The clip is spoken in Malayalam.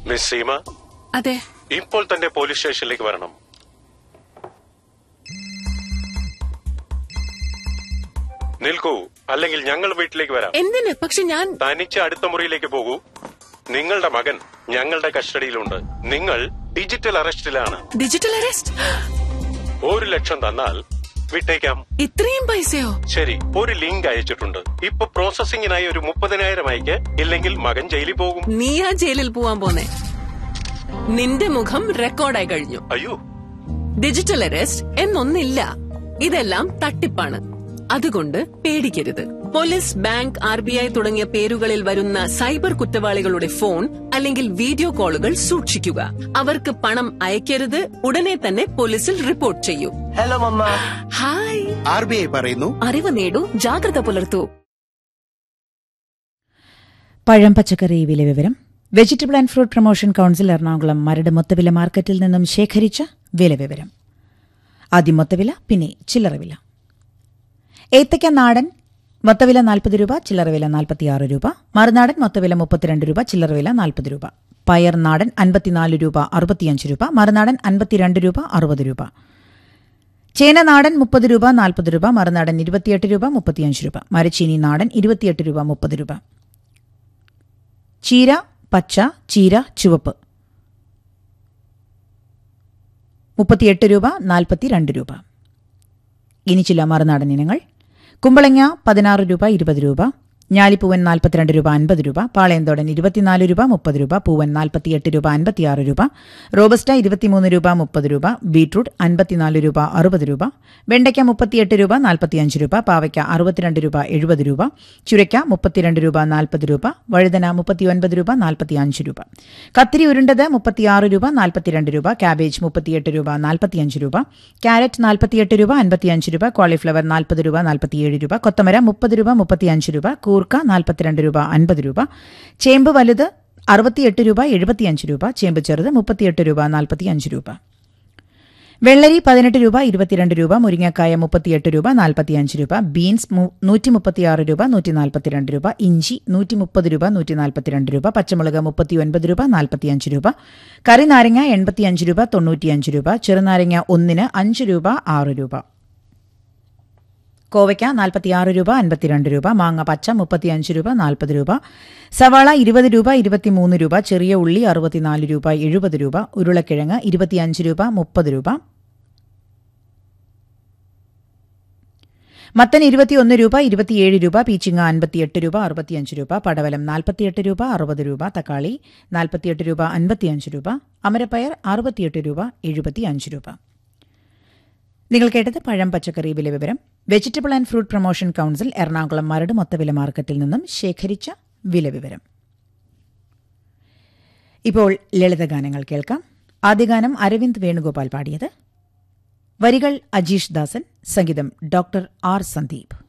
മിസ് സീമ അതെ ഇപ്പോൾ തന്നെ പോലീസ് സ്റ്റേഷനിലേക്ക് വരണം നിൽക്കൂ അല്ലെങ്കിൽ ഞങ്ങൾ വീട്ടിലേക്ക് വരാം എന്തിന് പക്ഷെ ഞാൻ തനിച്ച് അടുത്ത മുറിയിലേക്ക് പോകൂ നിങ്ങളുടെ മകൻ ഞങ്ങളുടെ കസ്റ്റഡിയിലുണ്ട് നിങ്ങൾ ഡിജിറ്റൽ അറസ്റ്റിലാണ് ഡിജിറ്റൽ അറസ്റ്റ് ഒരു ലക്ഷം തന്നാൽ വിട്ടേക്കാം ഇത്രയും പൈസയോ ശരി ഒരു ലിങ്ക് അയച്ചിട്ടുണ്ട് ഇപ്പൊ പ്രോസസിംഗിനായി ഒരു മുപ്പതിനായിരം അയക്ക് ഇല്ലെങ്കിൽ മകൻ ജയിലിൽ പോകും നീയാ ജയിലിൽ പോവാൻ പോന്നെ നിന്റെ മുഖം റെക്കോർഡായി കഴിഞ്ഞു അയ്യോ ഡിജിറ്റൽ അറസ്റ്റ് എന്നൊന്നില്ല ഇതെല്ലാം തട്ടിപ്പാണ് അതുകൊണ്ട് പേടിക്കരുത് police bank R B I തുടങ്ങിയ പേരുകളിൽ വരുന്ന സൈബർ കുറ്റവാളികളുടെ ഫോൺ അല്ലെങ്കിൽ വീഡിയോ കോളുകൾ സൂക്ഷിക്കുക അവർക്ക് പണം അയക്കരുത് ഉടനെ തന്നെ പോലീസിൽ റിപ്പോർട്ട് ചെയ്യൂ ഹലോ മമ്മ ഹായ് ആർ ബി ഐ പറയുന്നു അറിവ് നേടൂ ജാഗ്രത പുലർത്തൂ പഴം പച്ചക്കറി വില വിവരം vegetable and fruit promotion council Ernakulam Maradu മൊത്തവില മാർക്കറ്റിൽ നിന്നും ശേഖരിച്ച വില വിവരം ആദ്യം മൊത്തവില പിന്നെ ചില്ലറ വില ഏത്തയ്ക്ക നാടൻ മൊത്തവില നാൽപ്പത് രൂപ ചില്ലറ വില നാൽപ്പത്തിയാറ് രൂപ മറുനാടൻ മൊത്തവില മുപ്പത്തിരണ്ട് രൂപ ചില്ലറ വില നാൽപ്പത് രൂപ പയർ നാടൻ അൻപത്തിനാല് രൂപ അറുപത്തിയഞ്ച് രൂപ മറുനാടൻ അൻപത്തിരണ്ട് രൂപ അറുപത് രൂപ ചേന നാടൻ മുപ്പത് രൂപ നാൽപ്പത് രൂപ മറുനാടൻ ഇരുപത്തിയെട്ട് രൂപ മുപ്പത്തിയഞ്ച് രൂപ മരച്ചീനി നാടൻ ഇരുപത്തിയെട്ട് രൂപ മുപ്പത് രൂപ ചീര പച്ച ചീര ചുവപ്പ് മുപ്പത്തിയെട്ട് രൂപ നാൽപ്പത്തിരണ്ട് രൂപ ഇനി ചില മറുനാടൻ ഇനങ്ങൾ കുമ്പളങ്ങ പതിനാറ് രൂപ ഇരുപത് രൂപ ഞാലിപ്പൂവൻ നാൽപ്പത്തിരണ്ട് രൂപ അൻപത് രൂപ പാളയന്തോടൻ ഇരുപത്തിനാല് രൂപ മുപ്പത് രൂപ പൂവൻ നാൽപ്പത്തിയെട്ട് രൂപ അൻപത്തിയാറ് രൂപ റോബസ്റ്റ ഇരുപത്തിമൂന്ന് രൂപ മുപ്പത് രൂപ ബീട്രൂട്ട് അൻപത്തിനാല് രൂപ അറുപത് രൂപ വെണ്ടയ്ക്ക മുപ്പത്തിയെട്ട് രൂപ നാൽപ്പത്തിയഞ്ച് രൂപ പാവയ്ക്ക അറുപത്തിരണ്ട് രൂപ എഴുപത് രൂപ ചുരയ്ക്ക മുപ്പത്തിരണ്ട് രൂപ നാൽപ്പത് രൂപ വഴുതന മുപ്പത്തിയൊൻപത് രൂപ നാൽപ്പത്തിയഞ്ച് രൂപ കത്തിരി ഉരുണ്ടത് മുപ്പത്തിയാറ് രൂപ നാൽപ്പത്തിരണ്ട് രൂപ കാബേജ് മുപ്പത്തിയെട്ട് രൂപ നാൽപ്പത്തിയഞ്ച് രൂപ ക്യാരറ്റ് നാൽപ്പത്തിയെട്ട് രൂപ അൻപത്തിയഞ്ച് രൂപ കോളിഫ്ലവർ നാൽപ്പത് രൂപ നാൽപ്പത്തിയേഴ് രൂപ കൊത്തമര മുപ്പത് രൂപ മുപ്പത്തിയഞ്ച് രൂപ കൂർക്ക നാൽപ്പത്തിരണ്ട് രൂപ അൻപത് രൂപ ചേമ്പ് വലുത് അറുപത്തിയെട്ട് രൂപ എഴുപത്തിയഞ്ച് രൂപ ചേമ്പ് ചെറുത് മുപ്പത്തിയെട്ട് രൂപ നാൽപ്പത്തിയഞ്ച് രൂപ വെള്ളരി പതിനെട്ട് രൂപ ഇരുപത്തിരണ്ട് രൂപ മുരിങ്ങക്കായ മുപ്പത്തിയെട്ട് രൂപ നാൽപ്പത്തിയഞ്ച് രൂപ ബീൻസ് നൂറ്റി മുപ്പത്തിയാറ് രൂപ നൂറ്റി നാൽപ്പത്തിരണ്ട് രൂപ ഇഞ്ചി നൂറ്റി മുപ്പത് രൂപ നൂറ്റി നാൽപ്പത്തിരണ്ട് രൂപ പച്ചമുളക് മുപ്പത്തിയൊൻപത് രൂപ നാൽപ്പത്തിയഞ്ച് രൂപ കറി നാരങ്ങ എൺപത്തിയഞ്ച് രൂപ തൊണ്ണൂറ്റിയഞ്ച് രൂപ ചെറുനാരങ്ങ ഒന്നിന് അഞ്ച് രൂപ ആറ് രൂപ കോവയ്ക്ക നാൽപ്പത്തിയാറ് രൂപ അൻപത്തിരണ്ട് രൂപ മാങ്ങ പച്ച മുപ്പത്തിയഞ്ച് രൂപ നാൽപ്പത് രൂപ സവാള ഇരുപത് രൂപ ഇരുപത്തിമൂന്ന് രൂപ ചെറിയ ഉള്ളി അറുപത്തിനാല് രൂപ എഴുപത് രൂപ ഉരുളക്കിഴങ്ങ് ഇരുപത്തിയഞ്ച് രൂപ മുപ്പത് രൂപ മത്തൻ ഇരുപത്തിയൊന്ന് രൂപ ഇരുപത്തിയേഴ് രൂപ പീച്ചിങ്ങ അൻപത്തിയെട്ട് രൂപ അറുപത്തിയഞ്ച് രൂപ പടവലം നാൽപ്പത്തിയെട്ട് രൂപ അറുപത് രൂപ തക്കാളി നാൽപ്പത്തിയെട്ട് രൂപ അൻപത്തിയഞ്ച് രൂപ അമരപ്പയർ അറുപത്തിയെട്ട് രൂപ എഴുപത്തിയഞ്ച് രൂപ നിങ്ങൾ കേട്ടത് പഴം പച്ചക്കറി വില വിവരം vegetable and fruit promotion council Ernakulam Maradu മൊത്തവില മാർക്കറ്റിൽ നിന്നും ശേഖരിച്ച വില വിവരം ഇപ്പോൾ ലളിതഗാനങ്ങൾ കേൾക്കാം ആദ്യ ഗാനം അരവിന്ദ് വേണുഗോപാൽ പാടിയത് വരികൾ അജീഷ് ദാസൻ സംഗീതം ഡോക്ടർ ആർ സന്ദീപ്